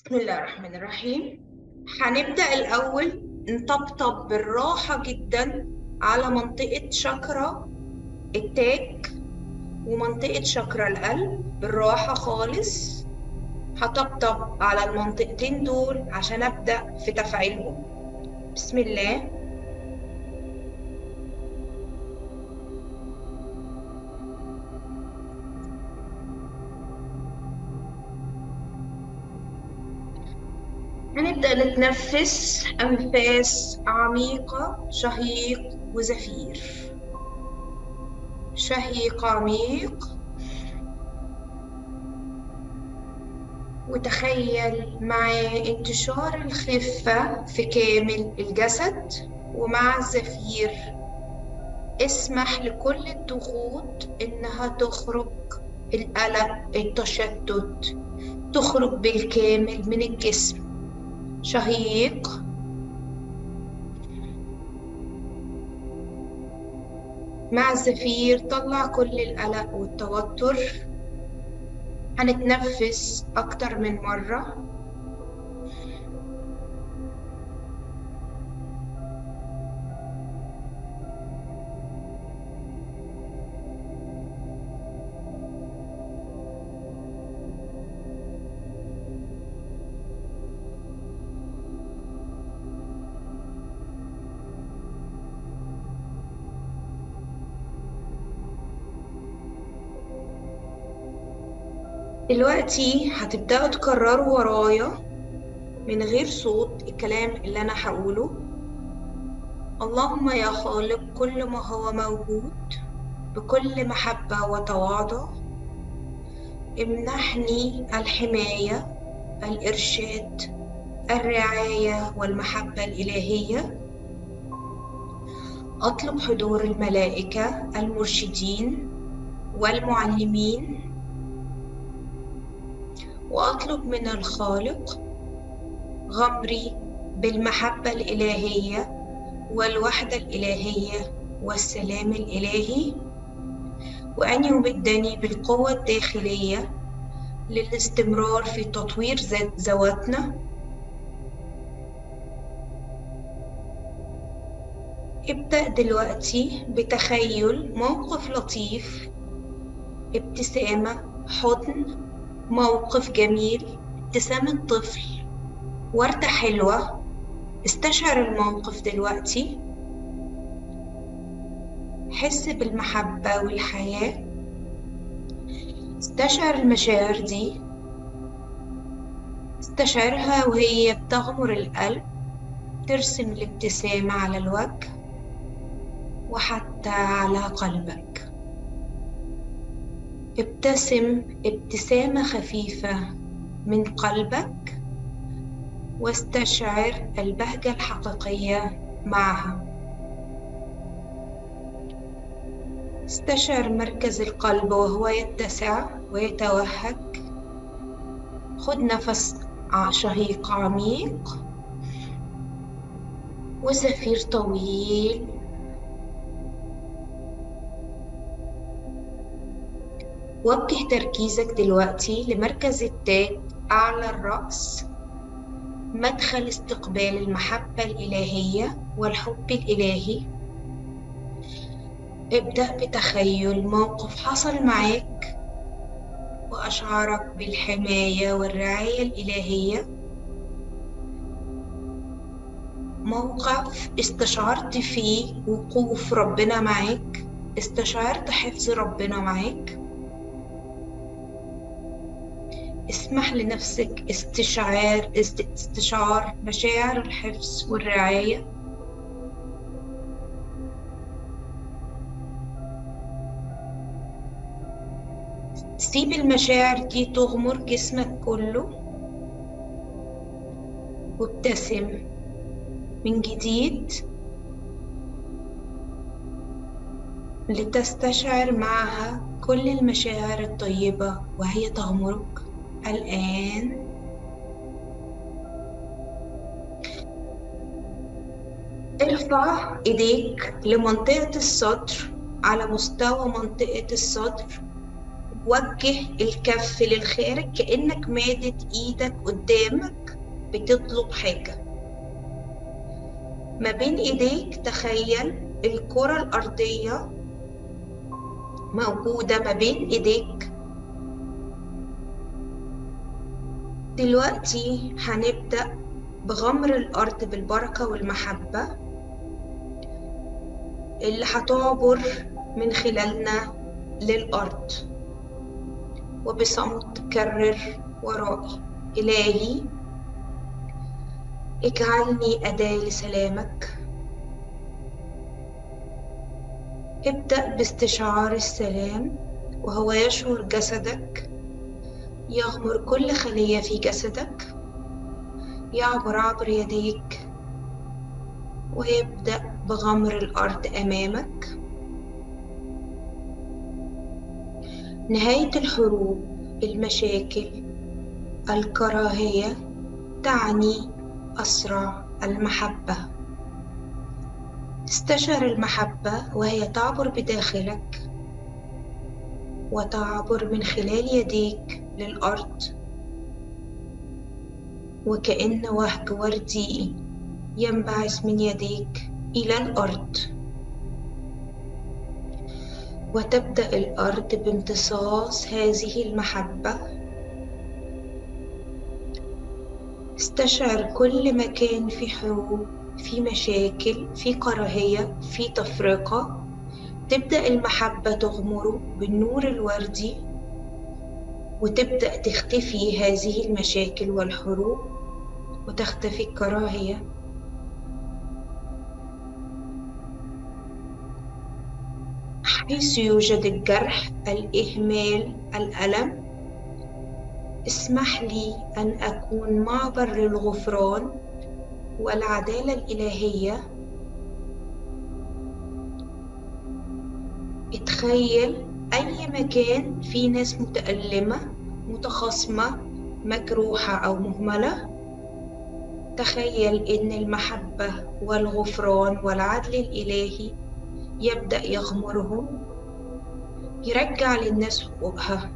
بسم الله الرحمن الرحيم هنبدأ الأول نطبطب بالراحة جدا على منطقة شاكرا التاج ومنطقة شاكرا القلب بالراحة خالص هطبطب على المنطقتين دول عشان أبدأ في تفعيلهم بسم الله هنبدأ نتنفس أنفاس عميقة شهيق وزفير شهيق عميق وتخيل معاه انتشار الخفة في كامل الجسد ومع الزفير اسمح لكل الضغوط إنها تخرج القلق التشتت تخرج بالكامل من الجسم شهيق مع الزفير طلع كل القلق والتوتر هنتنفس أكتر من مرة دلوقتي هتبدأوا تكرروا ورايا من غير صوت الكلام اللي أنا هقوله اللهم يا خالق كل ما هو موجود بكل محبة وتواضع امنحني الحماية الإرشاد الرعاية والمحبة الإلهية أطلب حضور الملائكة المرشدين والمعلمين وأطلب من الخالق غمري بالمحبة الإلهية والوحدة الإلهية والسلام الإلهي وأن يمدني بالقوة الداخلية للاستمرار في تطوير ذات ذواتنا ابدأ دلوقتي بتخيل موقف لطيف ابتسامة حضن موقف جميل ابتسامة طفل وردة حلوة استشعر الموقف دلوقتي حس بالمحبة والحياة استشعر المشاعر دي استشعرها وهي بتغمر القلب ترسم الابتسامة على الوجه وحتى على قلبك ابتسم ابتسامة خفيفة من قلبك واستشعر البهجة الحقيقية معها استشعر مركز القلب وهو يتسع ويتوهج خد نفس شهيق عميق وزفير طويل وجه تركيزك دلوقتي لمركز التاج أعلى الرأس مدخل استقبال المحبة الإلهية والحب الإلهي ابدأ بتخيل موقف حصل معاك وأشعرك بالحماية والرعاية الإلهية موقف استشعرت فيه وقوف ربنا معاك استشعرت حفظ ربنا معاك اسمح لنفسك استشعار استشعار مشاعر الحفظ والرعاية سيب المشاعر دي تغمر جسمك كله وابتسم من جديد لتستشعر معها كل المشاعر الطيبة وهي تغمرك الآن ارفع ايديك لمنطقة الصدر على مستوى منطقة الصدر وجه الكف للخارج كأنك مادد إيدك قدامك بتطلب حاجة ما بين إيديك تخيل الكرة الأرضية موجودة ما بين إيديك دلوقتي هنبدأ بغمر الأرض بالبركة والمحبة اللي هتعبر من خلالنا للأرض وبصمت كرر ورائي إلهي اجعلني أداة لسلامك ابدأ باستشعار السلام وهو يشعر جسدك يغمر كل خلية في جسدك يعبر عبر يديك ويبدأ بغمر الأرض أمامك نهاية الحروب المشاكل الكراهية تعني أسرع المحبة استشعر المحبة وهي تعبر بداخلك وتعبر من خلال يديك للأرض وكأن وهج وردي ينبعث من يديك إلى الأرض وتبدأ الأرض بامتصاص هذه المحبة استشعر كل مكان في حروب في مشاكل في كراهية في تفرقة تبدأ المحبة تغمره بالنور الوردي وتبدأ تختفي هذه المشاكل والحروب وتختفي الكراهية حيث يوجد الجرح الإهمال الألم اسمح لي أن أكون معبر للغفران والعدالة الإلهية اتخيل أي مكان فيه ناس متألمة متخاصمة مجروحة أو مهملة تخيل إن المحبة والغفران والعدل الإلهي يبدأ يغمرهم يرجع للناس حقوقها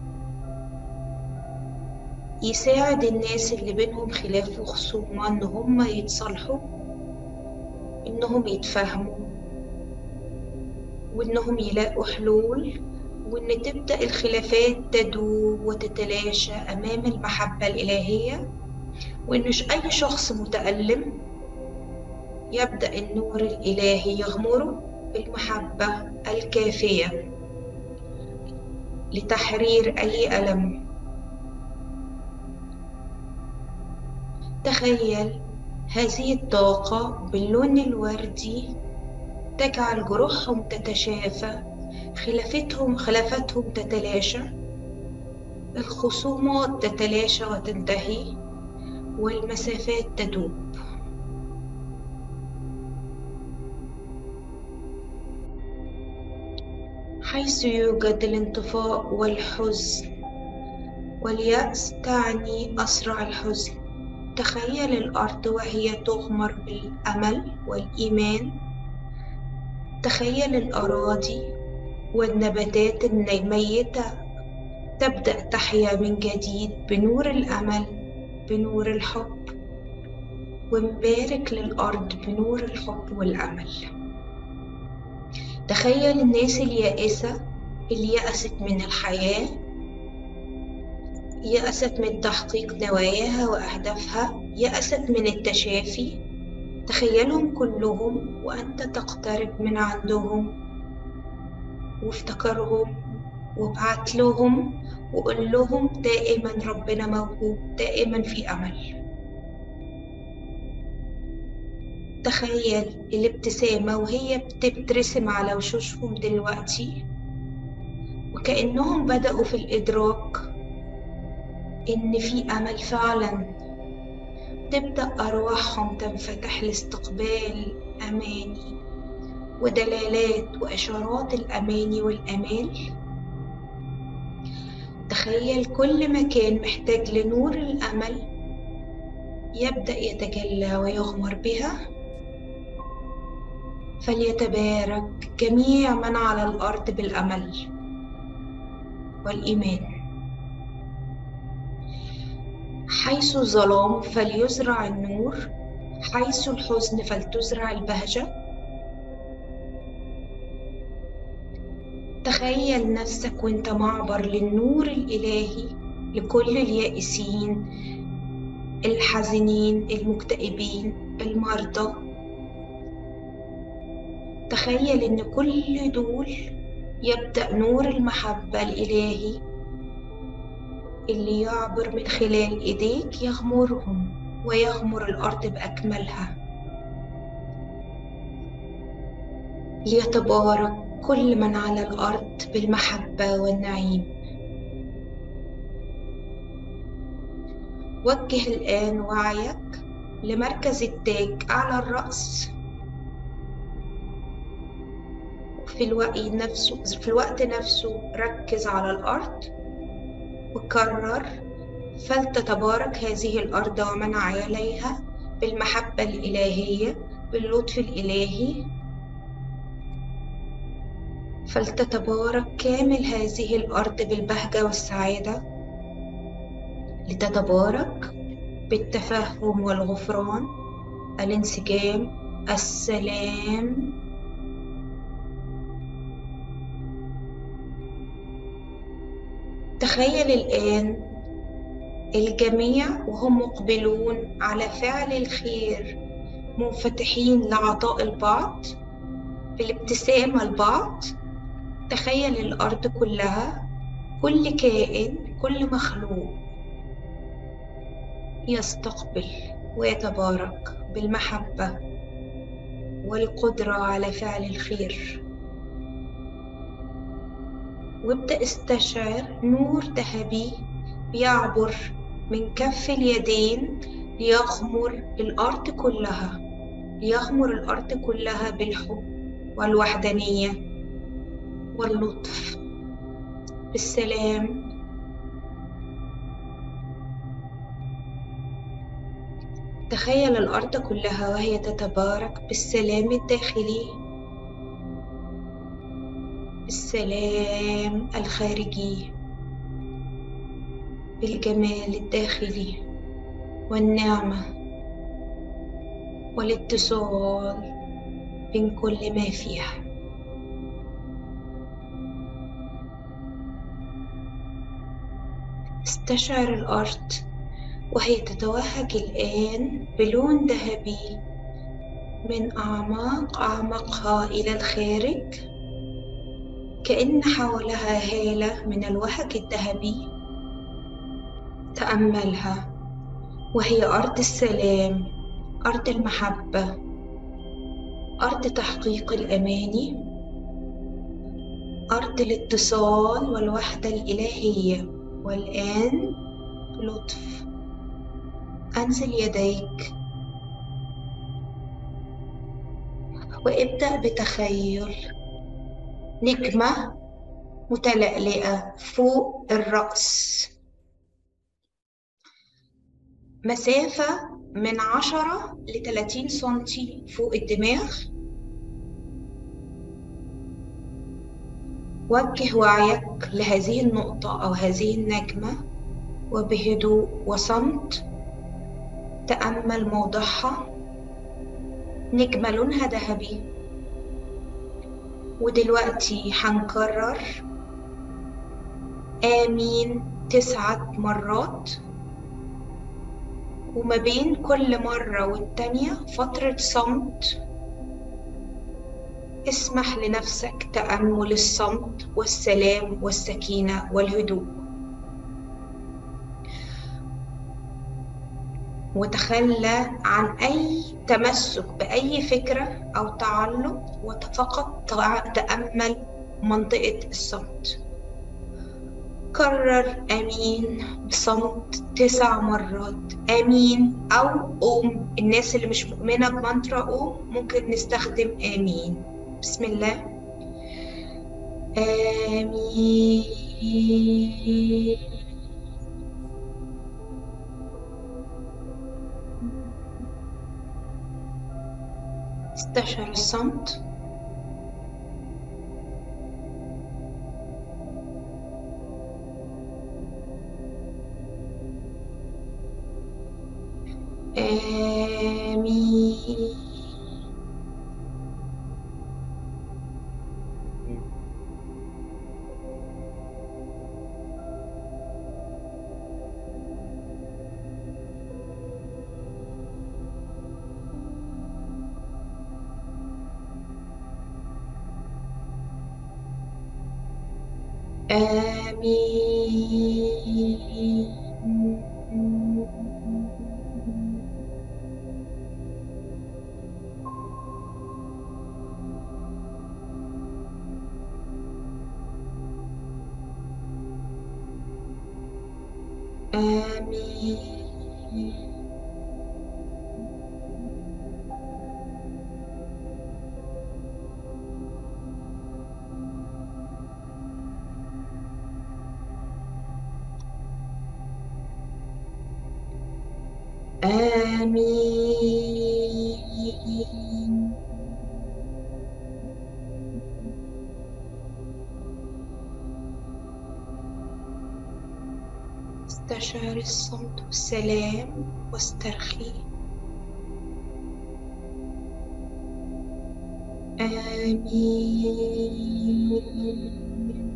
يساعد الناس اللي بينهم خلاف وخصومة إن هم يتصالحوا إنهم يتفاهموا وإنهم يلاقوا حلول وإن تبدأ الخلافات تدوب وتتلاشى أمام المحبة الإلهية وإن مش أي شخص متألم يبدأ النور الإلهي يغمره بالمحبة الكافية لتحرير أي ألم تخيل هذه الطاقة باللون الوردي تجعل جروحهم تتشافى خلافتهم خلافتهم تتلاشى الخصومات تتلاشى وتنتهي والمسافات تدوب حيث يوجد الانطفاء والحزن واليأس تعني أسرع الحزن تخيل الأرض وهي تغمر بالأمل والإيمان تخيل الأراضي والنباتات الميتة تبدأ تحيا من جديد بنور الأمل بنور الحب ونبارك للأرض بنور الحب والأمل تخيل الناس اليائسة اللي يأست من الحياة يأست من تحقيق نواياها وأهدافها يأست من التشافي تخيلهم كلهم وأنت تقترب من عندهم وافتكرهم وابعت لهم وقول لهم دائما ربنا موجود دائما في أمل تخيل الابتسامة وهي بتترسم على وشوشهم دلوقتي وكأنهم بدأوا في الإدراك إن في أمل فعلا تبدأ أرواحهم تنفتح لاستقبال أماني ودلالات وإشارات الأماني والأمال تخيل كل مكان محتاج لنور الأمل يبدأ يتجلى ويغمر بها فليتبارك جميع من على الأرض بالأمل والإيمان حيث الظلام فليزرع النور حيث الحزن فلتزرع البهجة تخيل نفسك وانت معبر للنور الإلهي لكل اليائسين الحزينين المكتئبين المرضى تخيل ان كل دول يبدأ نور المحبة الإلهي اللي يعبر من خلال إيديك يغمرهم ويغمر الأرض بأكملها ليتبارك كل من على الأرض بالمحبة والنعيم وجه الآن وعيك لمركز التاج على الرأس في الوقت نفسه في الوقت نفسه ركز على الأرض وكرر فلتتبارك هذه الأرض ومن عليها بالمحبة الإلهية باللطف الإلهي فلتتبارك كامل هذه الأرض بالبهجة والسعادة لتتبارك بالتفهم والغفران الانسجام السلام تخيل الآن الجميع وهم مقبلون على فعل الخير منفتحين لعطاء البعض بالابتسامة البعض تخيل الأرض كلها كل كائن كل مخلوق يستقبل ويتبارك بالمحبة والقدرة على فعل الخير وابدأ استشعر نور ذهبي بيعبر من كف اليدين ليغمر الأرض كلها ليغمر الأرض كلها بالحب والوحدانية واللطف بالسلام تخيل الأرض كلها وهي تتبارك بالسلام الداخلي بالسلام الخارجي بالجمال الداخلي والنعمة والاتصال بين كل ما فيها استشعر الأرض وهي تتوهج الآن بلون ذهبي من أعماق أعماقها إلى الخارج كأن حولها هالة من الوهج الذهبي تأملها وهي أرض السلام أرض المحبة أرض تحقيق الأماني أرض الاتصال والوحدة الإلهية والآن لطف أنزل يديك وابدأ بتخيل نجمة متلألئة فوق الرأس مسافة من عشرة لتلاتين سنتي فوق الدماغ وجه وعيك لهذه النقطة أو هذه النجمة وبهدوء وصمت تأمل موضعها نجمة لونها ذهبي ودلوقتي هنكرر آمين تسعة مرات وما بين كل مرة والتانية فترة صمت اسمح لنفسك تأمل الصمت والسلام والسكينة والهدوء وتخلى عن أي تمسك بأي فكرة أو تعلق وفقط تأمل منطقة الصمت كرر امين بصمت تسع مرات امين او اوم الناس اللي مش مؤمنه بمنترا اوم ممكن نستخدم امين بسم الله امين استشعر الصمت آمين آمين آمين آمين استشعر الصمت والسلام واسترخي آمين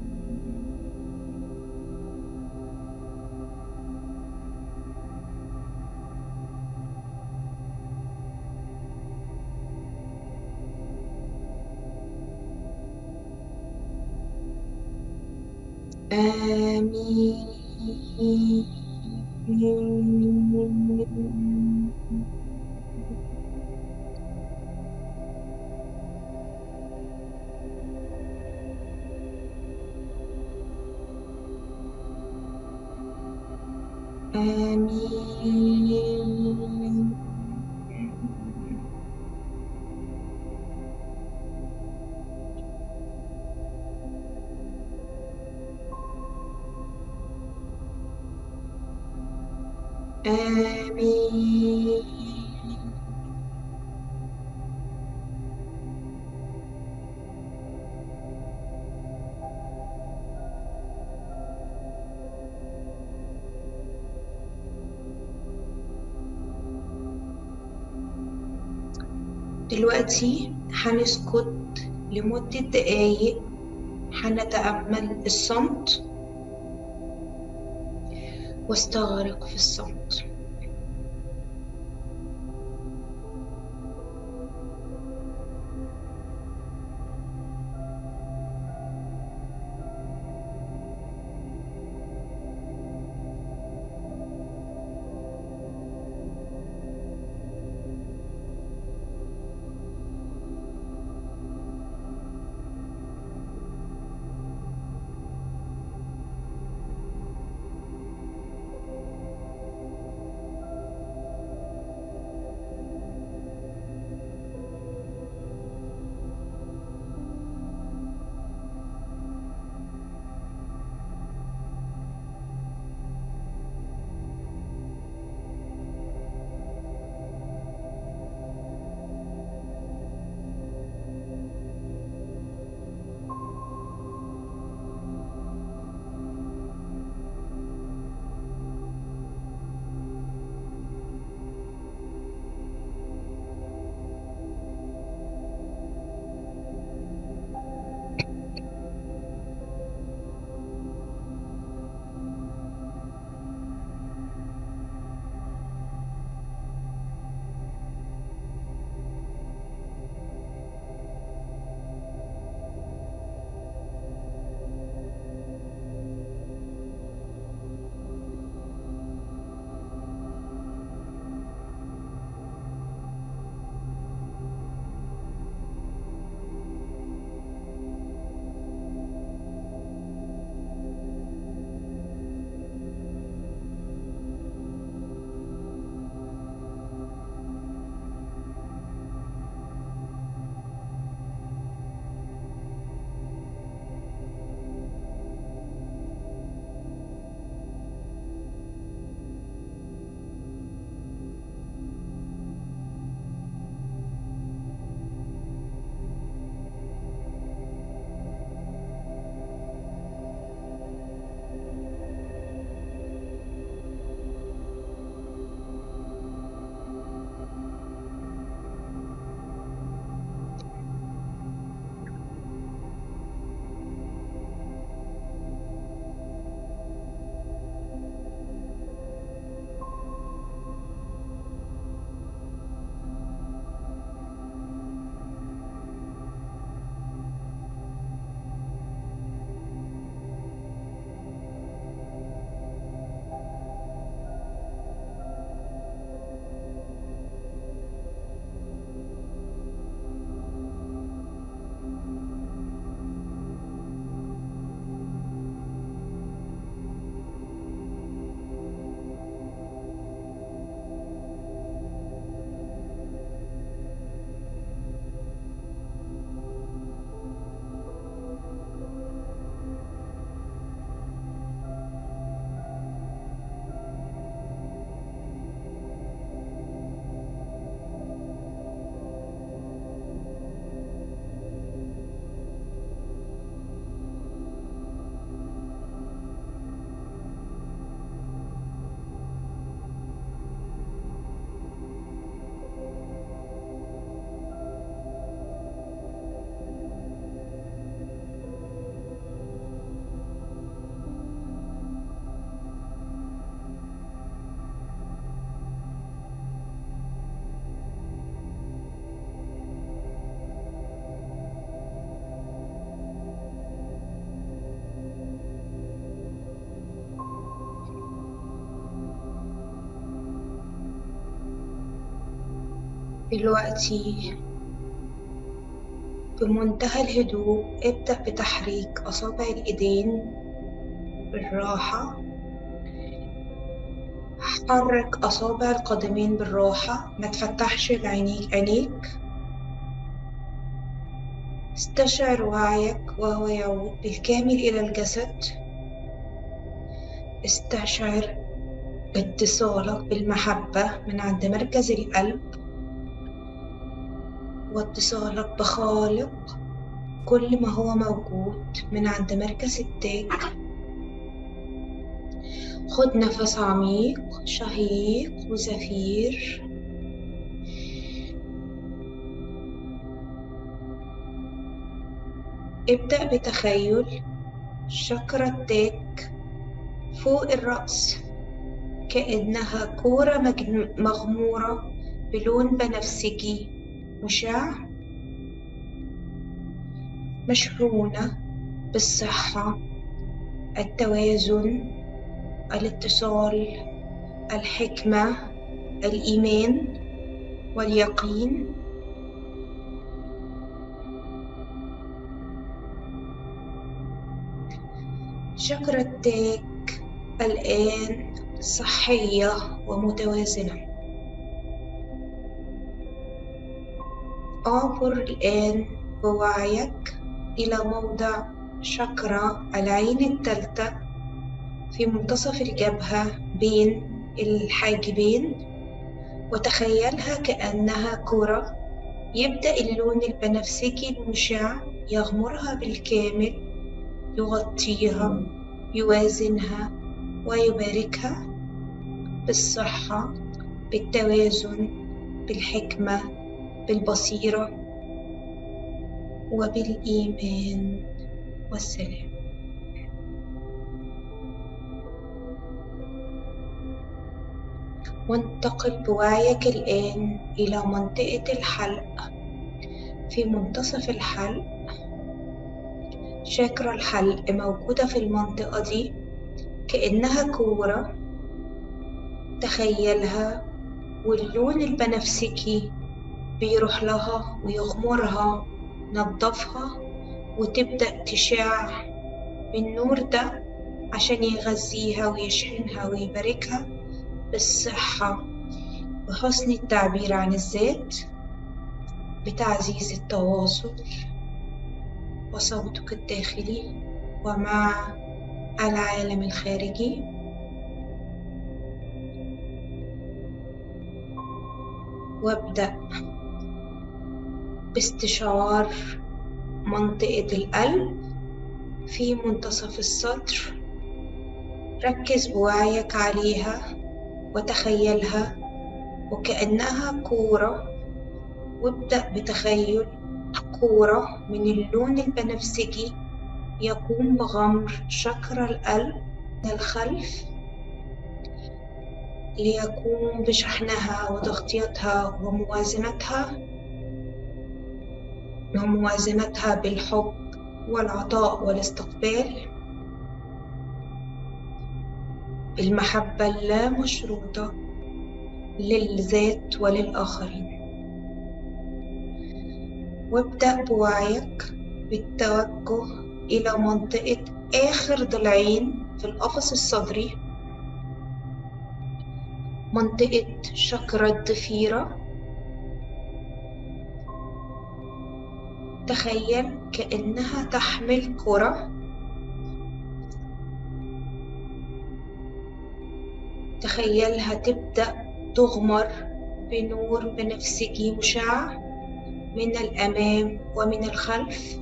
آمين آمين آمين دلوقتي هنسكت لمدة دقايق هنتأمل الصمت واستغرق في الصمت دلوقتي بمنتهى الهدوء ابدأ بتحريك أصابع الإيدين بالراحة حرك أصابع القدمين بالراحة ما تفتحش بعينيك عينيك استشعر وعيك وهو يعود بالكامل إلى الجسد استشعر اتصالك بالمحبة من عند مركز القلب واتصالك بخالق كل ما هو موجود من عند مركز التاج خد نفس عميق شهيق وزفير ابدأ بتخيل شكرة التاج فوق الرأس كأنها كورة مغمورة بلون بنفسجي مشع مشحونة بالصحة التوازن الاتصال الحكمة الإيمان واليقين شكرا التاك الآن صحية ومتوازنة أعبر الآن بوعيك إلى موضع شكرا العين الثالثة في منتصف الجبهة بين الحاجبين وتخيلها كأنها كرة يبدأ اللون البنفسجي المشع يغمرها بالكامل يغطيها يوازنها ويباركها بالصحة بالتوازن بالحكمة بالبصيرة وبالإيمان والسلام وانتقل بوعيك الآن إلى منطقة الحلق في منتصف الحلق شاكرا الحلق موجودة في المنطقة دي كأنها كورة تخيلها واللون البنفسجي بيروح لها ويغمرها نظفها وتبدأ تشع بالنور ده عشان يغذيها ويشحنها ويباركها بالصحة وحسن التعبير عن الذات بتعزيز التواصل وصوتك الداخلي ومع العالم الخارجي وابدأ باستشعار منطقة القلب في منتصف السطر ركز بوعيك عليها وتخيلها وكأنها كورة وابدأ بتخيل كورة من اللون البنفسجي يقوم بغمر شكر القلب من الخلف ليقوم بشحنها وتغطيتها وموازنتها وموازنتها بالحب والعطاء والاستقبال بالمحبة اللامشروطة للذات وللآخرين وابدأ بوعيك بالتوجه إلى منطقة آخر ضلعين في القفص الصدري منطقة شكرة الضفيرة تخيل كأنها تحمل كرة تخيلها تبدأ تغمر بنور بنفسجي مشع من الأمام ومن الخلف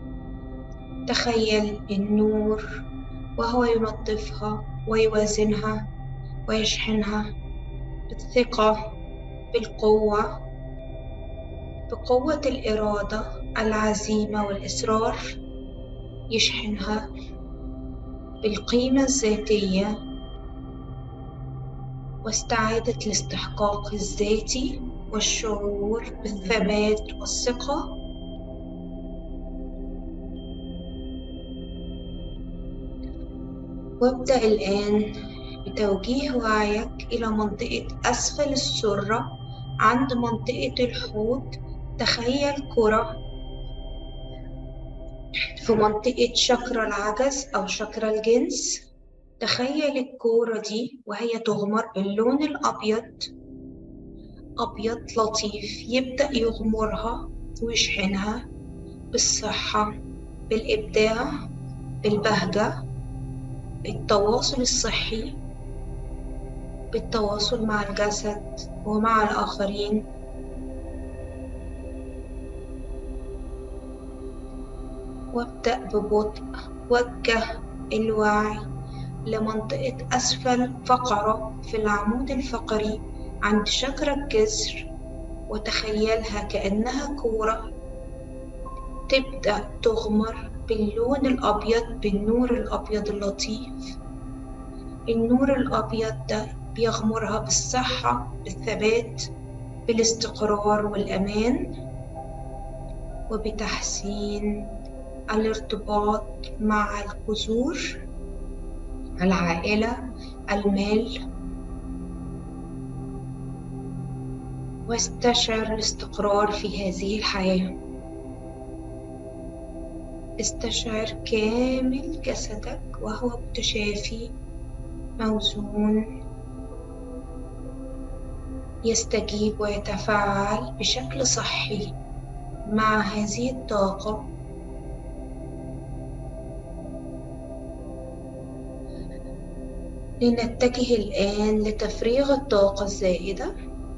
تخيل النور وهو ينظفها ويوازنها ويشحنها بالثقة بالقوة بقوة الإرادة العزيمة والإصرار يشحنها بالقيمة الذاتية واستعادة الاستحقاق الذاتي والشعور بالثبات والثقة وابدأ الآن بتوجيه وعيك إلى منطقة أسفل السرة عند منطقة الحوض تخيل كرة في منطقة شكر العجز أو شكر الجنس تخيل الكورة دي وهي تغمر باللون الأبيض أبيض لطيف يبدأ يغمرها ويشحنها بالصحة بالإبداع بالبهجة بالتواصل الصحي بالتواصل مع الجسد ومع الآخرين وابدأ ببطء وجه الوعي لمنطقة أسفل فقرة في العمود الفقري عند شكر الجسر وتخيلها كأنها كورة تبدأ تغمر باللون الأبيض بالنور الأبيض اللطيف النور الأبيض ده بيغمرها بالصحة بالثبات بالاستقرار والأمان وبتحسين الارتباط مع الجذور العائلة المال واستشعر الاستقرار في هذه الحياة استشعر كامل جسدك وهو متشافي موزون يستجيب ويتفاعل بشكل صحي مع هذه الطاقة لنتجه الآن لتفريغ الطاقة الزائدة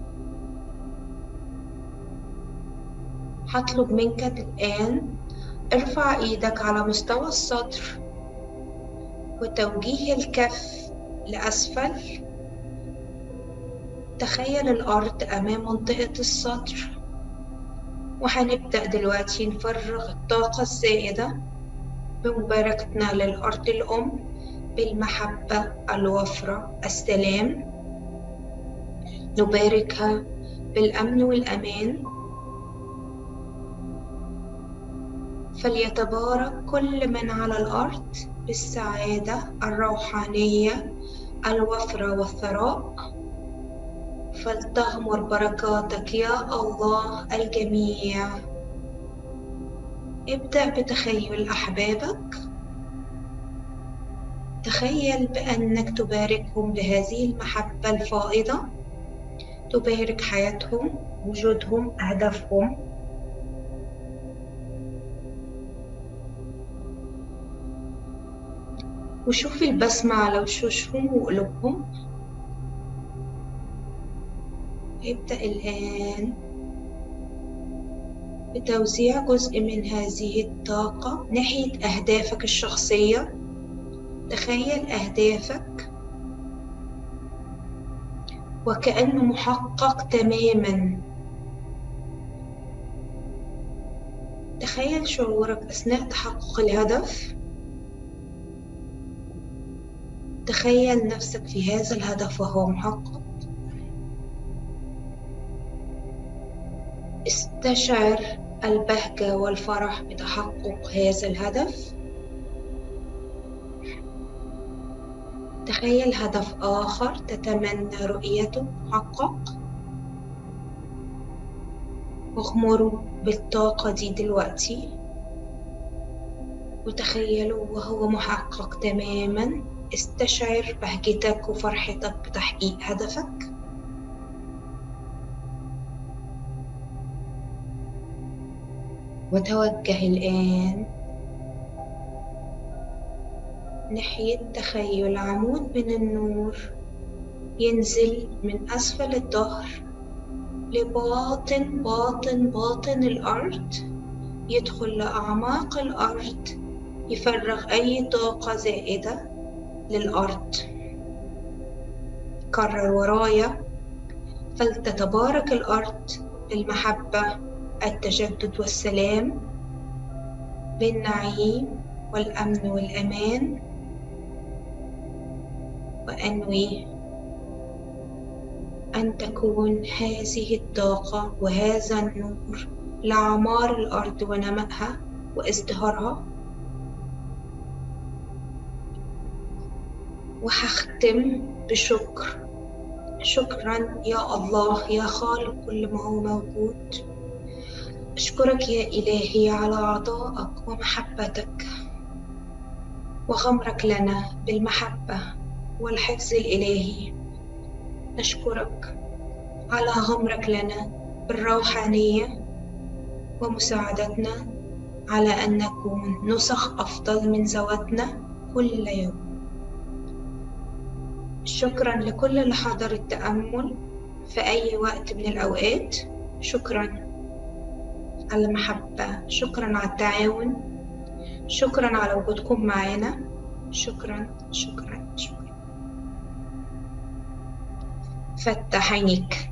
هطلب منك الآن ارفع ايدك على مستوى الصدر وتوجيه الكف لأسفل تخيل الأرض أمام منطقة الصدر وهنبدأ دلوقتي نفرغ الطاقة الزائدة بمباركتنا للأرض الأم بالمحبة الوفرة السلام نباركها بالأمن والأمان فليتبارك كل من على الأرض بالسعادة الروحانية الوفرة والثراء فلتغمر بركاتك يا الله الجميع ابدأ بتخيل أحبابك تخيل بأنك تباركهم بهذه المحبة الفائضة تبارك حياتهم وجودهم أهدافهم وشوف البسمة على وشوشهم وقلوبهم ابدأ الآن بتوزيع جزء من هذه الطاقة ناحية أهدافك الشخصية تخيل أهدافك وكأنه محقق تماما تخيل شعورك أثناء تحقق الهدف تخيل نفسك في هذا الهدف وهو محقق استشعر البهجة والفرح بتحقق هذا الهدف تخيل هدف آخر تتمنى رؤيته محقق اغمروا بالطاقة دي دلوقتي وتخيلوا وهو محقق تماما استشعر بهجتك وفرحتك بتحقيق هدفك وتوجه الآن ناحية تخيل عمود من النور ينزل من أسفل الظهر لباطن باطن باطن الأرض يدخل لأعماق الأرض يفرغ أي طاقة زائدة للأرض كرر ورايا فلتتبارك الأرض بالمحبة التجدد والسلام بالنعيم والأمن والأمان وأنوي أن تكون هذه الطاقة وهذا النور لعمار الأرض ونمائها وازدهارها وهختم بشكر شكرا يا الله يا خالق كل ما هو موجود أشكرك يا إلهي على عطائك ومحبتك وغمرك لنا بالمحبة والحفظ الإلهي نشكرك على غمرك لنا بالروحانية ومساعدتنا على أن نكون نسخ أفضل من ذواتنا كل يوم شكرا لكل اللي حضر التأمل في أي وقت من الأوقات شكرا على المحبة شكرا على التعاون شكرا على وجودكم معانا شكرا شكرا شكرا فتح عينيك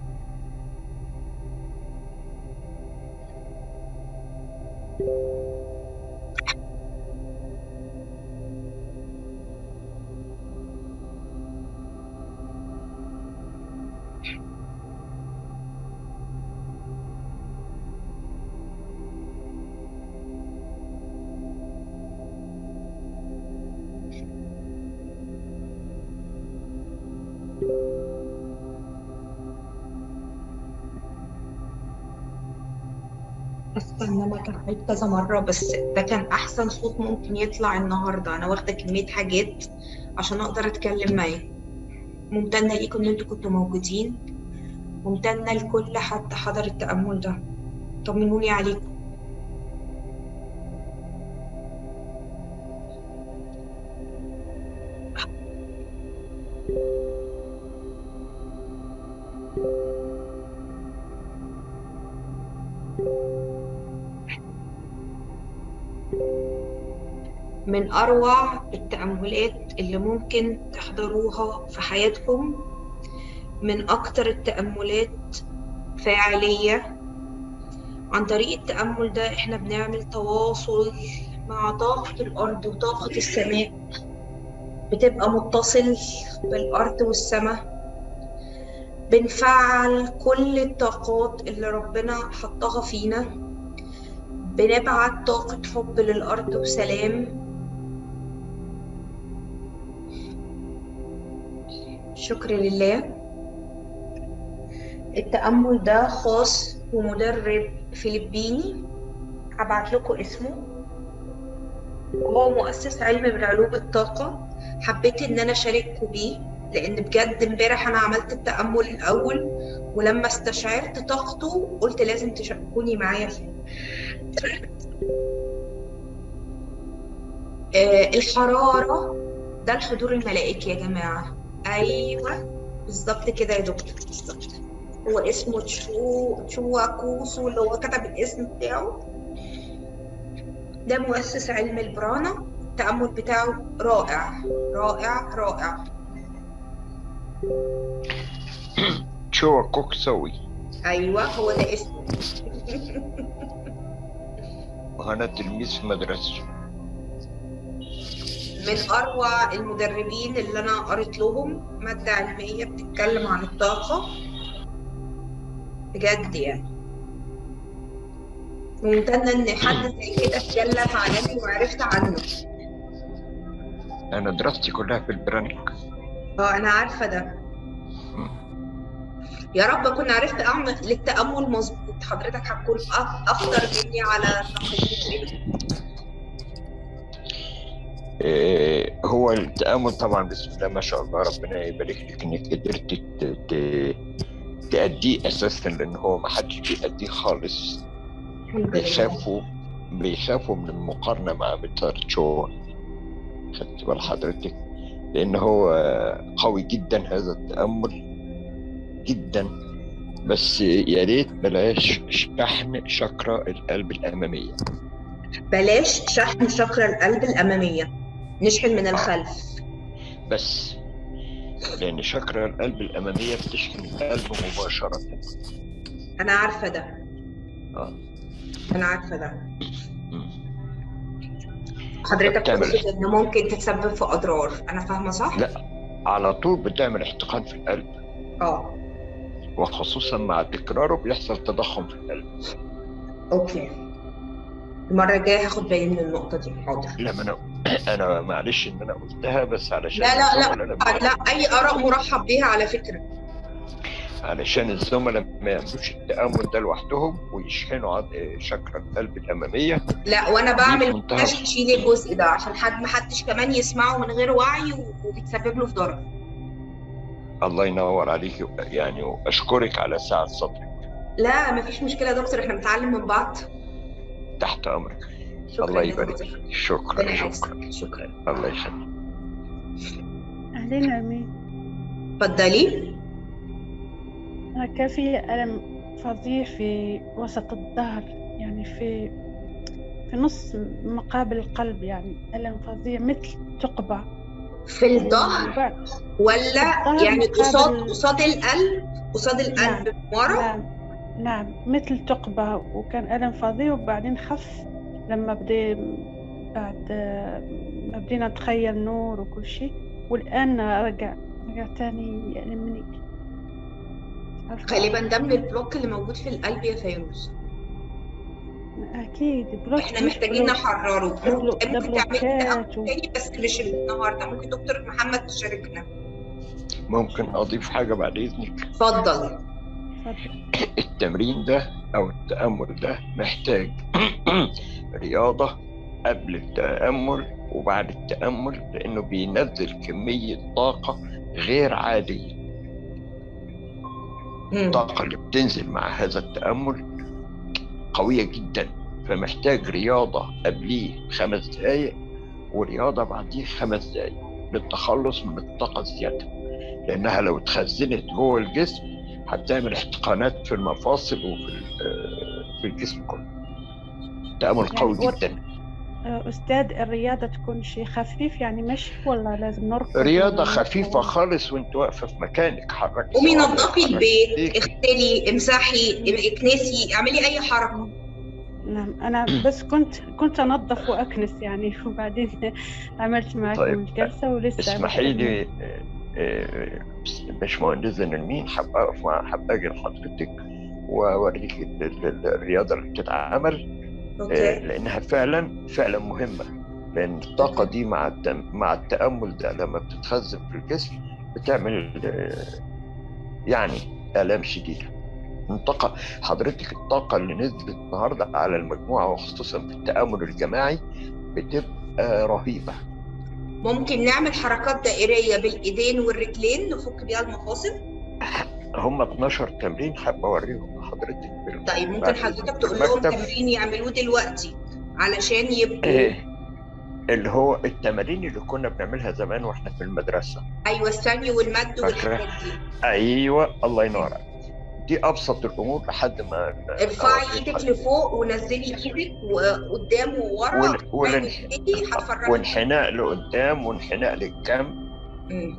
حاسه ان انا كحيت كذا مره بس ده كان احسن صوت ممكن يطلع النهارده انا واخده كميه حاجات عشان اقدر اتكلم معاكم ممتنه ليكم ان انتوا كنتوا موجودين ممتنه لكل حد حضر التامل ده طمنوني عليكم من أروع التأملات اللي ممكن تحضروها في حياتكم من أكتر التأملات فاعلية عن طريق التأمل ده إحنا بنعمل تواصل مع طاقة الأرض وطاقة السماء بتبقى متصل بالأرض والسماء بنفعل كل الطاقات اللي ربنا حطها فينا بنبعت طاقة حب للأرض وسلام شكر لله التأمل ده خاص بمدرب فلبيني هبعت لكم اسمه هو مؤسس علم من علوم الطاقة حبيت إن أنا أشارككم بيه لأن بجد امبارح أنا عملت التأمل الأول ولما استشعرت طاقته قلت لازم تشاركوني معايا فيه آه الحرارة ده الحضور الملائكي يا جماعة أيوة بالظبط كده يا دكتور بالظبط هو اسمه تشو تشوا كوسو اللي هو كتب الاسم بتاعه ده مؤسس علم البرانا التأمل بتاعه رائع رائع رائع تشوا كوكسوي أيوة هو ده اسمه وأنا تلميذ في مدرسته من أروع المدربين اللي أنا قريت لهم مادة علمية بتتكلم عن الطاقة بجد يعني ممتنة إن حد زي كده اتكلم عني وعرفت عنه أنا دراستي كلها في البرانك اه أنا عارفة ده يا رب أكون عرفت أعمل للتأمل مظبوط حضرتك هتكون أك- أكتر مني على تقييم إيه، هو التأمل طبعا بسم الله ما شاء الله ربنا يبارك لك انك قدرت ت- ت- تأديه اساسا لان هو ما حدش بيأديه خالص الحمد لله بيخافوا بيخافوا من المقارنة مع مستر تشو خدت بال حضرتك لان هو قوي جدا هذا التأمل جدا بس يا ريت بلاش شحن شكرة القلب الأمامية بلاش شحن شكرة القلب الأمامية نشحن من الخلف بس لأن شكرة القلب الأمامية بتشحن القلب مباشرة أنا عارفة ده آه. أنا عارفة ده مم. حضرتك بتعمل تقصد إنه ممكن تتسبب في أضرار أنا فاهمة صح؟ لا. على طول بتعمل احتقان في القلب اه وخصوصا مع تكراره بيحصل تضخم في القلب أوكي المرة الجاية هاخد بالي من النقطة دي حاضر لما انا انا معلش ان انا قلتها بس علشان لا لا لا الزملاء لما- لا أي آراء مرحب بيها على فكرة علشان الزملاء ما يعملوش التامل ده لوحدهم ويشحنوا عض- شكرة القلب الاماميه لا وانا دي بعمل في منتهى مونتاج يشيل الجزء ده عشان حد ما حدش كمان يسمعه من غير وعي و- وبيتسبب له في ضرر الله ينور عليك يعني واشكرك على سعه صدرك لا مفيش مشكله يا دكتور احنا بنتعلم من بعض تحت امرك شكرا الله يا يبارك دكتور. فيك شكرا ربنا شكرا يحفظك شكرا الله يخليك أهلين أمين اتفضلي أنا كان في ألم فظيع في وسط الظهر يعني في في نص مقابل القلب يعني ألم فظيع مثل تقبع في الظهر وبعد- ولا الظهر يعني مقابل- قصاد قصاد القلب قصاد القلب ورا نعم نعم مثل تقبع وكان ألم فظيع وبعدين خف لما بدي بعد ما بدينا نتخيل نور وكل شيء والآن رجع رجع تاني يألمني عارفة؟ غالبا ده من البلوك اللي موجود في القلب يا فيروز أكيد بلوك احنا مش محتاجين بلوك. نحرره ده بلو- ممكن ده ممكن تعملي بلوكات تأمل و- تاني بس مش النهارده ممكن دكتور محمد تشاركنا ممكن اضيف حاجه بعد اذنك اتفضل اتفضل. التمرين ده او التامل ده محتاج رياضه قبل التامل وبعد التامل لانه بينزل كميه طاقه غير عاديه مم. الطاقه اللي بتنزل مع هذا التامل قويه جدا فمحتاج رياضه قبليه خمس دقائق ورياضه بعديه خمس دقائق للتخلص من الطاقه الزياده لانها لو اتخزنت جوه الجسم هتعمل احتقانات في المفاصل وفي ال- في الجسم كله تامل يعني قوي هو- جدا آه، أستاذ الرياضة تكون شيء خفيف يعني مشي ولا لازم نركض رياضه ولا خفيفه نركض؟ خالص وانت واقفه في مكانك حركي قومي صوابعك، نظفي حركي البيت ايديك. اغسلي امسحي اكنسي اعملي اي حركه نعم أنا بس كنت كنت أنظف وأكنس يعني وبعدين عملت معكم طيب، الجلسة ولسه اسمحي بكمل. لي آه، آه، باشمهندسة نرمين حابة أقف مع حابة أجي لحضرتك وأوريك ال- ال- الرياضة اللي بتتعمل آه، اوكي لأنها فعلا فعلا مهمة لأن الطاقة دي مع التم مع التأمل ده لما بتتخزن في الجسم بتعمل آه، يعني آلام شديدة الطاقة حضرتك الطاقة اللي نزلت النهاردة على المجموعة وخصوصا في التأمل الجماعي بتبقى رهيبة ممكن نعمل حركات دائريه بالايدين والرجلين نفك بيها المفاصل هم 12 تمرين حابة أوريهم لحضرتك بال- طيب ممكن بعد حضرتك تقول لهم المكتب. تمرين يعملوه دلوقتي علشان يبقوا إيه اللي هو التمارين اللي كنا بنعملها زمان واحنا في المدرسة ايوه الثاني والمد فاكرة؟ والحاجات دي أيوة الله ينور عليك دي أبسط الأمور لحد ما ارفعي أوريك ايدك لفوق ونزلي ايدك وقدام وورا وال- وال- تبتدي هتفرجي وانحناء لقدام وانحناء للجنب مم.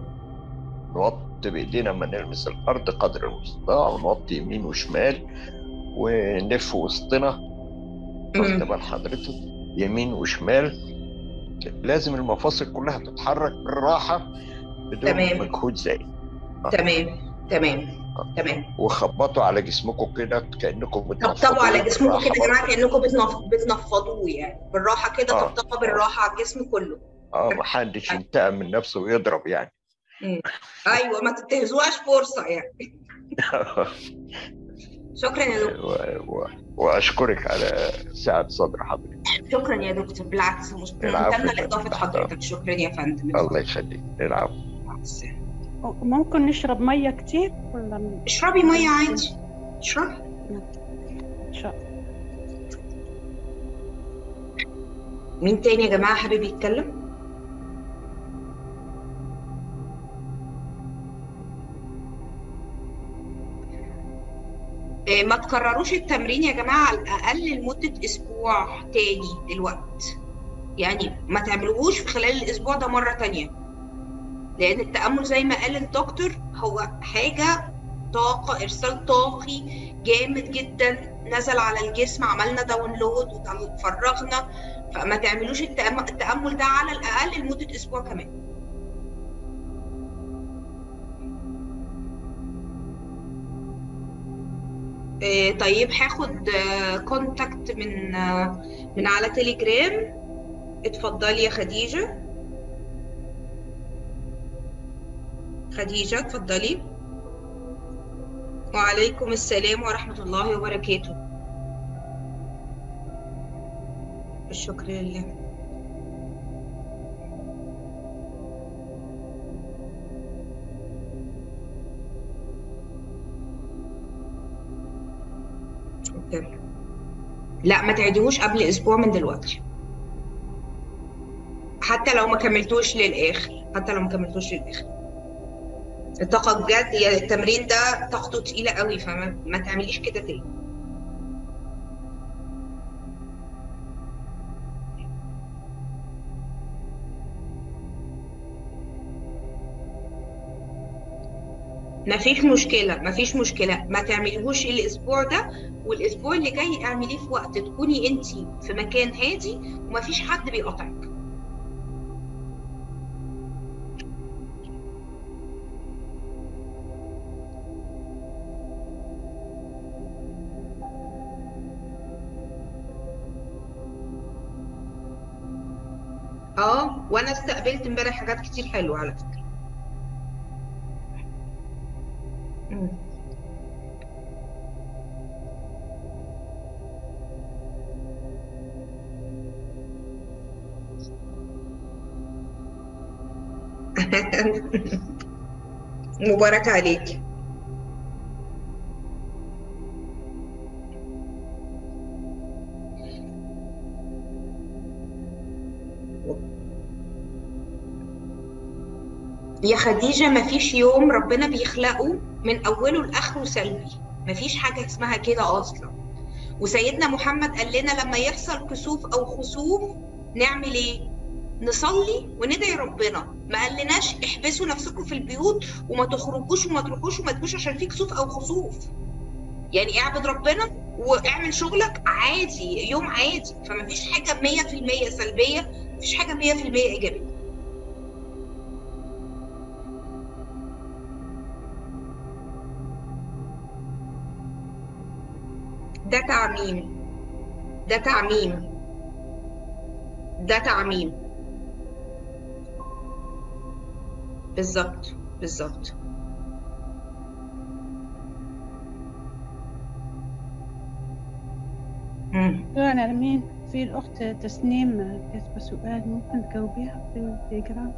نوطي بإيدينا ما نلمس الأرض قدر المستطاع ونوطي يمين وشمال ونلف وسطنا واخد مم. بال حضرتك يمين وشمال لازم المفاصل كلها تتحرك بالراحة بدون تمام. مجهود زايد تمام تمام تمام وخبطوا على جسمكم كده كأنكم بتنفضوا طبطبوا على جسمكم بالراحة كده يا جماعه برضه. كانكم بتنف... بتنفضوه يعني بالراحه كده آه. طبطبه بالراحه على الجسم كله اه محدش ينتقم من نفسه ويضرب يعني مم. ايوه ما تنتهزوهاش فرصه يعني شكرا يا دكتور و- و- واشكرك على سعة صدر حضرتك شكرا يا دكتور بالعكس مش العفو ممتنه يا لاضافه فندم. حضرتك شكرا يا فندم الله يخليك العفو مع السلامة. ممكن نشرب مية كتير ولا م- اشربي ميه عادي اشربي إن شاء الله مين تاني يا جماعه حابب يتكلم إيه، ما تكرروش التمرين يا جماعه على الاقل لمده اسبوع تاني دلوقتي يعني ما تعملوهوش في خلال الاسبوع ده مره تانية لان التامل زي ما قال الدكتور هو حاجه طاقه ارسال طاقي جامد جدا نزل على الجسم عملنا داونلود وفرغنا فما تعملوش التأم- التامل ده على الاقل لمده اسبوع كمان إيه، طيب هاخد آه، كونتاكت من آه، من على تليجرام اتفضلي يا خديجة خديجة اتفضلي وعليكم السلام ورحمة الله وبركاته الشكر لله أوكي. لا ما تعيدوش قبل اسبوع من دلوقتي حتى لو ما كملتوش للاخر حتى لو ما كملتوش للاخر الطاقة بجد يا التمرين ده طاقته تقيلة قوي فما ما تعمليش كده تاني مفيش مشكلة مفيش مشكلة ما تعمليهوش الأسبوع ده والأسبوع اللي جاي اعمليه في وقت تكوني انت في مكان هادي ومفيش حد بيقاطعك اه وانا استقبلت امبارح حاجات كتير حلوة على فكرة مم. مبارك عليك يا خديجة مفيش يوم ربنا بيخلقه من أوله لآخره سلبي مفيش حاجة اسمها كده أصلا وسيدنا محمد قال لنا لما يحصل كسوف أو خسوف نعمل إيه؟ نصلي وندعي ربنا ما قالناش احبسوا نفسكم في البيوت وما تخرجوش وما تروحوش وما تجوش عشان في كسوف أو خسوف يعني اعبد ربنا واعمل شغلك عادي يوم عادي فمفيش حاجة 100% سلبية مفيش حاجة 100% إيجابية ده تعميم ده تعميم ده تعميم بالظبط بالظبط مم. شكرا نرمين في الأخت تسنيم كاتبة سؤال ممكن تجاوبيها في التليجرام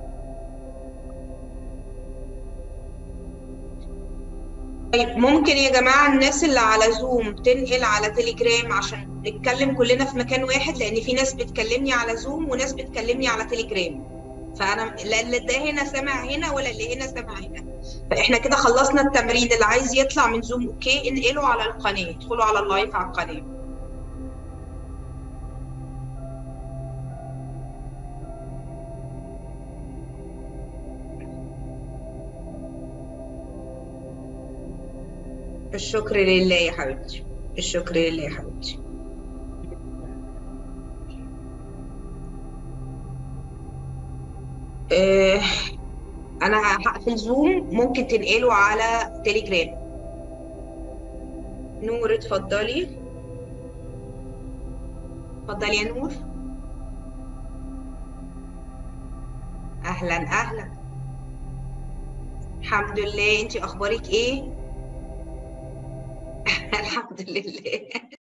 طيب ممكن يا جماعة الناس اللي على زوم تنقل على تليجرام عشان نتكلم كلنا في مكان واحد لأن في ناس بتكلمني على زوم وناس بتكلمني على تليجرام فأنا لا اللي ده هنا سامع هنا ولا اللي هنا سامع هنا فإحنا كده خلصنا التمرين اللي عايز يطلع من زوم أوكي انقلوا على القناة ادخلوا على اللايف على القناة الشكر لله يا حبيبتي الشكر لله يا حبيبتي آه، انا هقفل زوم ممكن تنقلوا على تليجرام نور اتفضلي اتفضلي يا نور اهلا اهلا الحمد لله انتي اخبارك ايه الحمد لله